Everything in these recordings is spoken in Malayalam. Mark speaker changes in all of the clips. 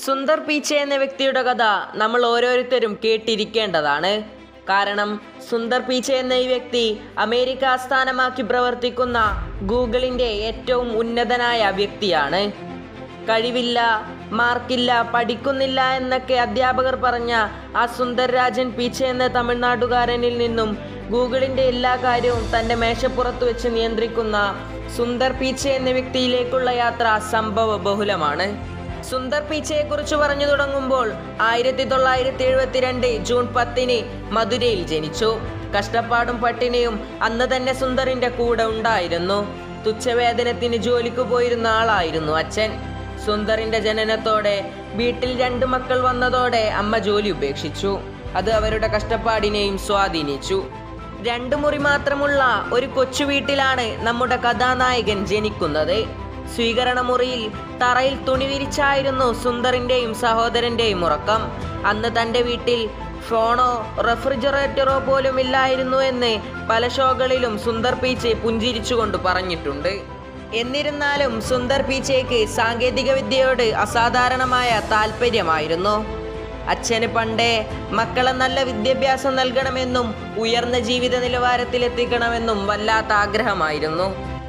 Speaker 1: സുന്ദർ പീച്ചെ എന്ന വ്യക്തിയുടെ കഥ നമ്മൾ ഓരോരുത്തരും കേട്ടിരിക്കേണ്ടതാണ് കാരണം സുന്ദർ പീച്ചെ എന്ന ഈ വ്യക്തി അമേരിക്ക ആസ്ഥാനമാക്കി പ്രവർത്തിക്കുന്ന ഗൂഗിളിൻ്റെ ഏറ്റവും ഉന്നതനായ വ്യക്തിയാണ് കഴിവില്ല മാർക്കില്ല പഠിക്കുന്നില്ല എന്നൊക്കെ അധ്യാപകർ പറഞ്ഞ ആ സുന്ദർരാജൻ പീച്ചെ എന്ന തമിഴ്നാട്ടുകാരനിൽ നിന്നും ഗൂഗിളിൻ്റെ എല്ലാ കാര്യവും തൻ്റെ മേശപ്പുറത്ത് വെച്ച് നിയന്ത്രിക്കുന്ന സുന്ദർ പീച്ചെ എന്ന വ്യക്തിയിലേക്കുള്ള യാത്ര സംഭവ ബഹുലമാണ് സുന്ദർ പീച്ചയെ കുറിച്ച് പറഞ്ഞു തുടങ്ങുമ്പോൾ ആയിരത്തി തൊള്ളായിരത്തി എഴുപത്തിരണ്ട് ജൂൺ പത്തിന് മധുരയിൽ ജനിച്ചു കഷ്ടപ്പാടും പട്ടിണിയും അന്ന് തന്നെ സുന്ദറിന്റെ കൂടെ ഉണ്ടായിരുന്നു തുച്ഛവേതനത്തിന് ജോലിക്ക് പോയിരുന്ന ആളായിരുന്നു അച്ഛൻ സുന്ദറിന്റെ ജനനത്തോടെ വീട്ടിൽ രണ്ട് മക്കൾ വന്നതോടെ അമ്മ ജോലി ഉപേക്ഷിച്ചു അത് അവരുടെ കഷ്ടപ്പാടിനെയും സ്വാധീനിച്ചു രണ്ടു മുറി മാത്രമുള്ള ഒരു കൊച്ചു വീട്ടിലാണ് നമ്മുടെ കഥാനായകൻ ജനിക്കുന്നത് സ്വീകരണ മുറിയിൽ തറയിൽ തുണി വിരിച്ചായിരുന്നു സുന്ദറിന്റെയും സഹോദരന്റെയും ഉറക്കം അന്ന് തന്റെ വീട്ടിൽ ഫോണോ റെഫ്രിജറേറ്ററോ പോലും ഇല്ലായിരുന്നു എന്ന് പല ഷോകളിലും സുന്ദർ പീച്ചെ പുഞ്ചിരിച്ചുകൊണ്ട് പറഞ്ഞിട്ടുണ്ട് എന്നിരുന്നാലും സുന്ദർ പീച്ചയ്ക്ക് സാങ്കേതിക വിദ്യയോട് അസാധാരണമായ താല്പര്യമായിരുന്നു അച്ഛന് പണ്ടേ മക്കളെ നല്ല വിദ്യാഭ്യാസം നൽകണമെന്നും ഉയർന്ന ജീവിത നിലവാരത്തിലെത്തിക്കണമെന്നും വല്ലാത്ത ആഗ്രഹമായിരുന്നു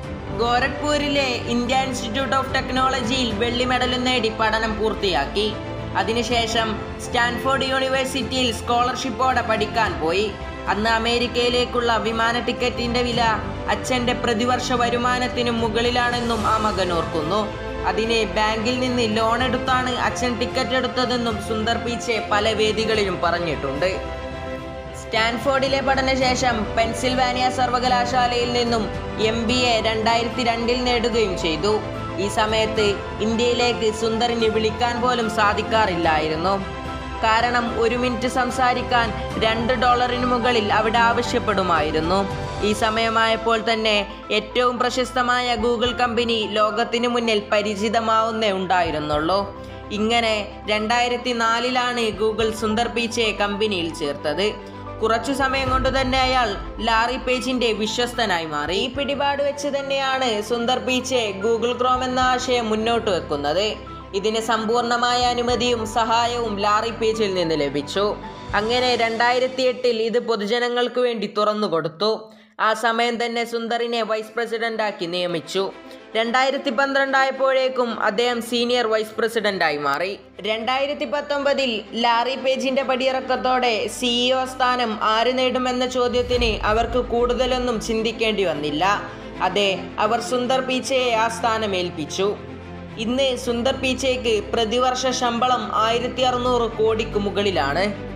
Speaker 1: ഗോരഖ്പൂരിലെ ഇന്ത്യ ഇൻസ്റ്റിറ്റ്യൂട്ട് ഓഫ് ടെക്നോളജിയിൽ വെള്ളി മെഡലും നേടി പഠനം പൂർത്തിയാക്കി അതിനുശേഷം സ്റ്റാൻഫോർഡ് യൂണിവേഴ്സിറ്റിയിൽ സ്കോളർഷിപ്പോടെ പഠിക്കാൻ പോയി അന്ന് അമേരിക്കയിലേക്കുള്ള വിമാന ടിക്കറ്റിന്റെ വില അച്ഛന്റെ പ്രതിവർഷ വരുമാനത്തിനും മുകളിലാണെന്നും ആ മകൻ ഓർക്കുന്നു അതിന് ബാങ്കിൽ നിന്ന് ലോൺ എടുത്താണ് അച്ഛൻ ടിക്കറ്റ് എടുത്തതെന്നും സുന്ദർ പീച്ചെ പല വേദികളിലും പറഞ്ഞിട്ടുണ്ട് സ്റ്റാൻഫോർഡിലെ പഠനശേഷം പെൻസിൽവാനിയ സർവകലാശാലയിൽ നിന്നും എം ബി എ രണ്ടായിരത്തി രണ്ടിൽ നേടുകയും ചെയ്തു ഈ സമയത്ത് ഇന്ത്യയിലേക്ക് സുന്ദറിനെ വിളിക്കാൻ പോലും സാധിക്കാറില്ലായിരുന്നു കാരണം ഒരു മിനിറ്റ് സംസാരിക്കാൻ രണ്ട് ഡോളറിന് മുകളിൽ അവിടെ ആവശ്യപ്പെടുമായിരുന്നു ഈ സമയമായപ്പോൾ തന്നെ ഏറ്റവും പ്രശസ്തമായ ഗൂഗിൾ കമ്പനി ലോകത്തിനു മുന്നിൽ പരിചിതമാവുന്നേ ഉണ്ടായിരുന്നുള്ളൂ ഇങ്ങനെ രണ്ടായിരത്തി നാലിലാണ് ഗൂഗിൾ സുന്ദർ പീച്ചയെ കമ്പനിയിൽ ചേർത്തത് കുറച്ചു സമയം കൊണ്ട് തന്നെ അയാൾ ലാറി പേജിന്റെ വിശ്വസ്തനായി മാറി ഈ പിടിപാട് വെച്ച് തന്നെയാണ് സുന്ദർ പീച്ചെ ഗൂഗിൾ ക്രോം എന്ന ആശയം മുന്നോട്ട് വെക്കുന്നത് ഇതിന് സമ്പൂർണമായ അനുമതിയും സഹായവും ലാറി പേജിൽ നിന്ന് ലഭിച്ചു അങ്ങനെ രണ്ടായിരത്തി എട്ടിൽ ഇത് പൊതുജനങ്ങൾക്ക് വേണ്ടി തുറന്നു കൊടുത്തു ആ സമയം തന്നെ സുന്ദറിനെ വൈസ് പ്രസിഡന്റാക്കി നിയമിച്ചു രണ്ടായിരത്തി പന്ത്രണ്ടായപ്പോഴേക്കും അദ്ദേഹം സീനിയർ വൈസ് പ്രസിഡന്റായി മാറി രണ്ടായിരത്തി പത്തൊമ്പതിൽ ലാറി പേജിന്റെ പടിയിറക്കത്തോടെ സിഇഒ സ്ഥാനം ആര് നേടുമെന്ന ചോദ്യത്തിന് അവർക്ക് കൂടുതലൊന്നും ചിന്തിക്കേണ്ടി വന്നില്ല അതെ അവർ സുന്ദർ പീച്ചയെ ആ സ്ഥാനം ഏൽപ്പിച്ചു ഇന്ന് സുന്ദർ പീച്ചയ്ക്ക് പ്രതിവർഷ ശമ്പളം ആയിരത്തി അറുന്നൂറ് കോടിക്ക് മുകളിലാണ്